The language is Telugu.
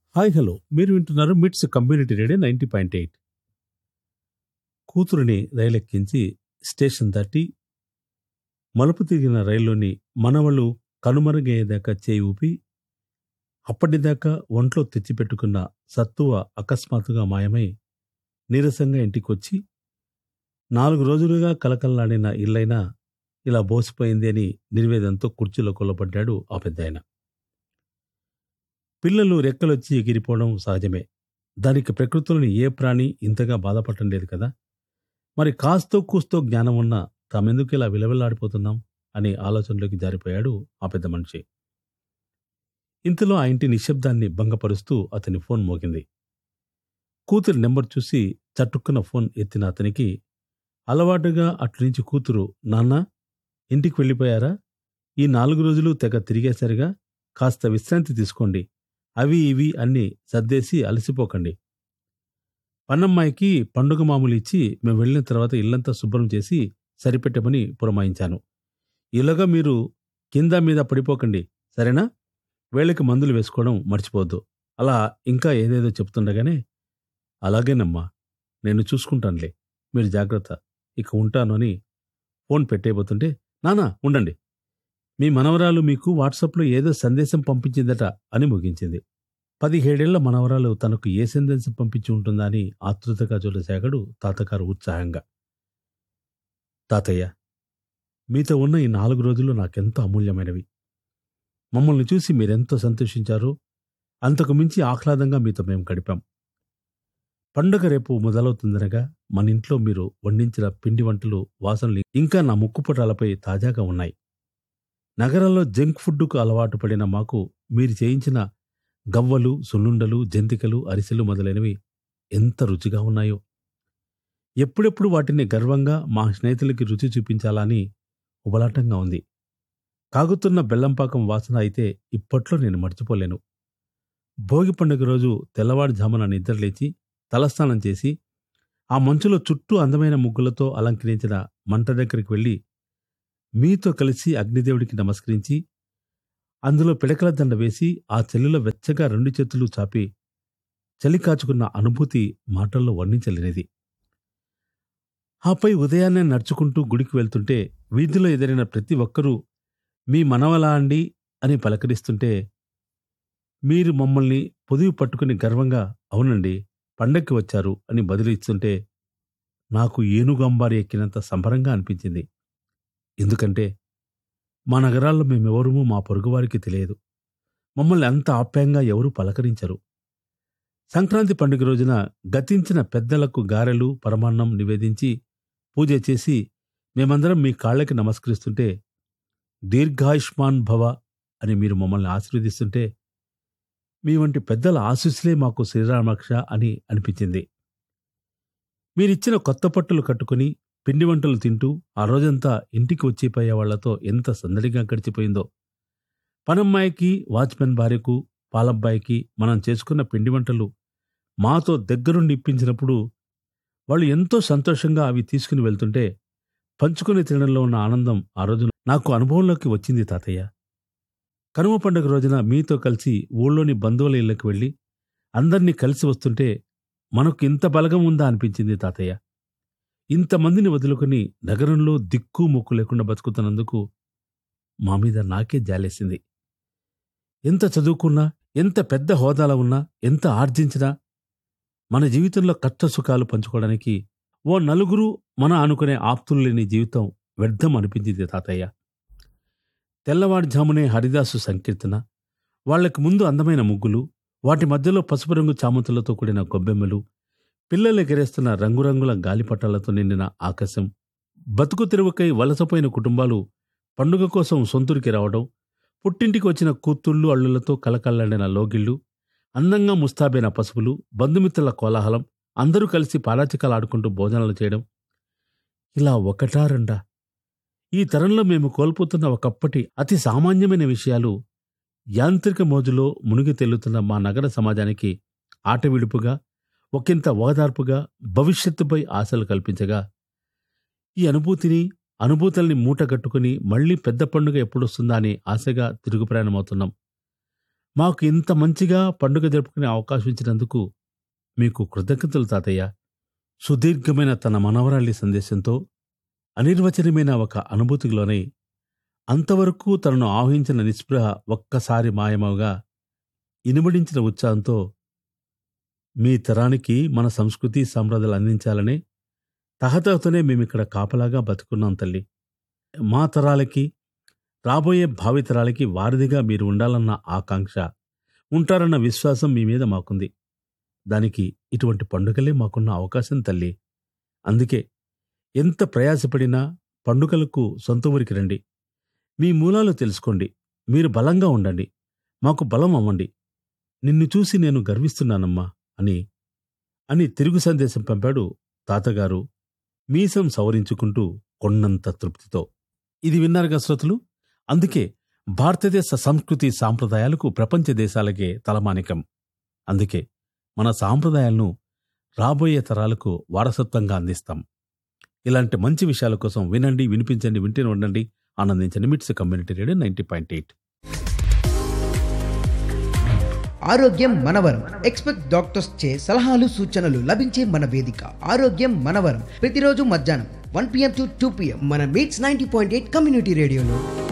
హాయ్ హలో మీరు వింటున్నారు MITS community radio ninety point eight కూతురుని రైలెక్కించి స్టేషన్ దాటి మలుపు తిరిగిన రైల్లోని మనవళ్ళు కనుమరుగయ్యేదాకా చేయి ఊపి అప్పటిదాకా ఒంట్లో తెచ్చిపెట్టుకున్న సత్తువ అకస్మాత్తుగా మాయమై నీరసంగా ఇంటికొచ్చి నాలుగు రోజులుగా కలకల్లాడిన ఇల్లైనా ఇలా బోసిపోయింది అని నిర్వేదంతో కుర్చీలో కొల్లబడ్డాడు ఆ పెద్దాయన పిల్లలు రెక్కలొచ్చి ఎగిరిపోవడం సహజమే దానికి ప్రకృతిలోని ఏ ప్రాణి ఇంతగా బాధపడటం లేదు కదా మరి కాస్తో కూస్తో జ్ఞానం ఉన్న తామెందుకు ఇలా విలవిల్లాడిపోతున్నాం అని ఆలోచనలోకి జారిపోయాడు ఆ పెద్ద మనిషి ఇంతలో ఆ ఇంటి నిశ్శబ్దాన్ని భంగపరుస్తూ అతని ఫోన్ మోగింది కూతురి నెంబర్ చూసి చట్టుక్కున్న ఫోన్ ఎత్తిన అతనికి అలవాటుగా అట్నుంచి కూతురు నాన్న ఇంటికి వెళ్ళిపోయారా ఈ నాలుగు రోజులు తెగ తిరిగేసరిగా కాస్త విశ్రాంతి తీసుకోండి అవి ఇవి అన్ని సర్దేసి అలసిపోకండి పన్నమ్మాయికి పండుగ మామూలు ఇచ్చి మేము వెళ్ళిన తర్వాత ఇల్లంతా శుభ్రం చేసి సరిపెట్టమని పురమాయించాను ఇలాగా మీరు కింద మీద పడిపోకండి సరేనా వేళకి మందులు వేసుకోవడం మర్చిపోవద్దు అలా ఇంకా ఏదేదో చెప్తుండగానే అలాగేనమ్మా నేను చూసుకుంటానులే మీరు జాగ్రత్త ఇక ఉంటాను అని ఫోన్ పెట్టేయబోతుంటే నానా ఉండండి మీ మనవరాలు మీకు వాట్సాప్లో ఏదో సందేశం పంపించిందట అని ముగించింది పదిహేడేళ్ల మనవరాలు తనకు ఏ సందేశం పంపించి ఉంటుందా అని ఆతృతగా చూడసాగాడు తాతగారు ఉత్సాహంగా తాతయ్య మీతో ఉన్న ఈ నాలుగు రోజులు నాకెంతో అమూల్యమైనవి మమ్మల్ని చూసి మీరెంతో సంతోషించారో అంతకు మించి ఆహ్లాదంగా మీతో మేము గడిపాం పండుగ రేపు మొదలవుతుందనగా మన ఇంట్లో మీరు వండించిన పిండి వంటలు వాసనలు ఇంకా నా ముక్కుపటాలపై తాజాగా ఉన్నాయి నగరంలో జంక్ ఫుడ్కు అలవాటు పడిన మాకు మీరు చేయించిన గవ్వలు సున్నుండలు జంతికలు అరిసెలు మొదలైనవి ఎంత రుచిగా ఉన్నాయో ఎప్పుడెప్పుడు వాటిని గర్వంగా మా స్నేహితులకి రుచి చూపించాలని ఉబలాటంగా ఉంది కాగుతున్న బెల్లంపాకం వాసన అయితే ఇప్పట్లో నేను మర్చిపోలేను భోగి పండుగ రోజు తెల్లవారుజామున నిద్రలేచి తలస్నానం చేసి ఆ మంచులో చుట్టూ అందమైన ముగ్గులతో అలంకరించిన మంట దగ్గరికి వెళ్ళి మీతో కలిసి అగ్నిదేవుడికి నమస్కరించి అందులో పిడకల దండ వేసి ఆ చెల్లిలో వెచ్చగా రెండు చేతులు చాపి చలి కాచుకున్న అనుభూతి మాటల్లో వర్ణించలేనిది ఆపై ఉదయాన్నే నడుచుకుంటూ గుడికి వెళ్తుంటే వీధిలో ఎదిరిన ప్రతి ఒక్కరూ మీ మనవలా అండి అని పలకరిస్తుంటే మీరు మమ్మల్ని పొదివి పట్టుకుని గర్వంగా అవునండి పండక్కి వచ్చారు అని బదులు ఇస్తుంటే నాకు ఏనుగు అంబారి ఎక్కినంత సంబరంగా అనిపించింది ఎందుకంటే మా నగరాల్లో మేమెవరూ మా పొరుగువారికి తెలియదు మమ్మల్ని అంత ఆప్యాయంగా ఎవరూ పలకరించరు సంక్రాంతి పండుగ రోజున గతించిన పెద్దలకు గారెలు పరమాన్నం నివేదించి పూజ చేసి మేమందరం మీ కాళ్ళకి నమస్కరిస్తుంటే దీర్ఘాయుష్మాన్ భవ అని మీరు మమ్మల్ని ఆశీర్వదిస్తుంటే మీ వంటి పెద్దల ఆశీస్సులే మాకు శ్రీరామరక్ష అని అనిపించింది మీరిచ్చిన కొత్త పట్టులు కట్టుకుని పిండి వంటలు తింటూ ఆ రోజంతా ఇంటికి వచ్చిపోయే వాళ్లతో ఎంత సందడిగా గడిచిపోయిందో పనమ్మాయికి వాచ్మెన్ భార్యకు పాలబ్బాయికి మనం చేసుకున్న పిండి వంటలు మాతో దగ్గరుండి ఇప్పించినప్పుడు వాళ్ళు ఎంతో సంతోషంగా అవి తీసుకుని వెళ్తుంటే పంచుకుని తినడంలో ఉన్న ఆనందం ఆ రోజు నాకు అనుభవంలోకి వచ్చింది తాతయ్య కనుమ పండుగ రోజున మీతో కలిసి ఊళ్ళోని బంధువుల ఇళ్ళకి వెళ్ళి అందర్నీ కలిసి వస్తుంటే మనకు ఇంత బలగం ఉందా అనిపించింది తాతయ్య ఇంతమందిని వదులుకుని నగరంలో దిక్కు మొక్కు లేకుండా బతుకుతున్నందుకు మా మీద నాకే జాలేసింది ఎంత చదువుకున్నా ఎంత పెద్ద హోదాలో ఉన్నా ఎంత ఆర్జించినా మన జీవితంలో కష్ట సుఖాలు పంచుకోవడానికి ఓ నలుగురు మన అనుకునే ఆప్తులు లేని జీవితం వ్యర్థం అనిపించింది తాతయ్య తెల్లవారుజామునే హరిదాసు సంకీర్తన వాళ్లకు ముందు అందమైన ముగ్గులు వాటి మధ్యలో పసుపు రంగు చామంతులతో కూడిన గొబ్బెమ్మలు పిల్లలు ఎగరేస్తున్న రంగురంగుల గాలిపటాలతో నిండిన ఆకాశం బతుకు తెరువుకై వలసపోయిన కుటుంబాలు పండుగ కోసం సొంతూరికి రావడం పుట్టింటికి వచ్చిన కూతుళ్ళు అల్లులతో కలకల్లాడిన లోగిళ్ళు అందంగా ముస్తాబైన పసుపులు బంధుమిత్రుల కోలాహలం అందరూ కలిసి పారాచికలాడుకుంటూ భోజనాలు చేయడం ఇలా ఒకటా రెండా ఈ తరంలో మేము కోల్పోతున్న ఒకప్పటి అతి సామాన్యమైన విషయాలు యాంత్రిక మోజులో మునిగి తేలుతున్న మా నగర సమాజానికి ఆట విడుపుగా ఒకంత ఓదార్పుగా భవిష్యత్తుపై ఆశలు కల్పించగా ఈ అనుభూతిని అనుభూతుల్ని మూటగట్టుకుని మళ్లీ పెద్ద పండుగ ఎప్పుడొస్తుందా అని ఆశగా తిరుగు ప్రయాణమవుతున్నాం మాకు ఇంత మంచిగా పండుగ జరుపుకునే అవకాశం ఇచ్చినందుకు మీకు కృతజ్ఞతలు తాతయ్య సుదీర్ఘమైన తన మనవరాలి సందేశంతో అనిర్వచనమైన ఒక అనుభూతికి లోనై అంతవరకు తనను ఆవహించిన నిస్పృహ ఒక్కసారి మాయమవగా ఇనుమడించిన ఉత్సాహంతో మీ తరానికి మన సంస్కృతి సంప్రదాయాలు అందించాలనే తహతహతోనే మేమిక్కడ కాపలాగా బతుకున్నాం తల్లి మా తరాలకి రాబోయే భావితరాలకి వారధిగా మీరు ఉండాలన్న ఆకాంక్ష ఉంటారన్న విశ్వాసం మీ మీద మాకుంది దానికి ఇటువంటి పండుగలే మాకున్న అవకాశం తల్లి అందుకే ఎంత ప్రయాసపడినా పండుగలకు సొంత ఊరికి రండి మీ మూలాలు తెలుసుకోండి మీరు బలంగా ఉండండి మాకు బలం అవ్వండి నిన్ను చూసి నేను గర్విస్తున్నానమ్మా అని అని తిరుగు సందేశం పంపాడు తాతగారు మీసం సవరించుకుంటూ కొన్నంత తృప్తితో ఇది విన్నారుగా శ్రోతలు అందుకే భారతదేశ సంస్కృతి సాంప్రదాయాలకు ప్రపంచ దేశాలకే తలమానికం అందుకే మన సాంప్రదాయాలను రాబోయే తరాలకు వారసత్వంగా అందిస్తాం ఇలాంటి మంచి విషయాల కోసం వినండి వినిపించండి వింటూనే ఉండండి ఆనందించండి MITS community radio ninety point eight ఆరోగ్యం మనవరం ఎక్స్పెక్ట్ డాక్టర్స్ చే సలహాలు సూచనలు లభించే మన వేదిక ఆరోగ్యం మనవరం ప్రతిరోజు మధ్యాహ్నం one PM to two PM మన MITS ninety point eight community రేడియోలో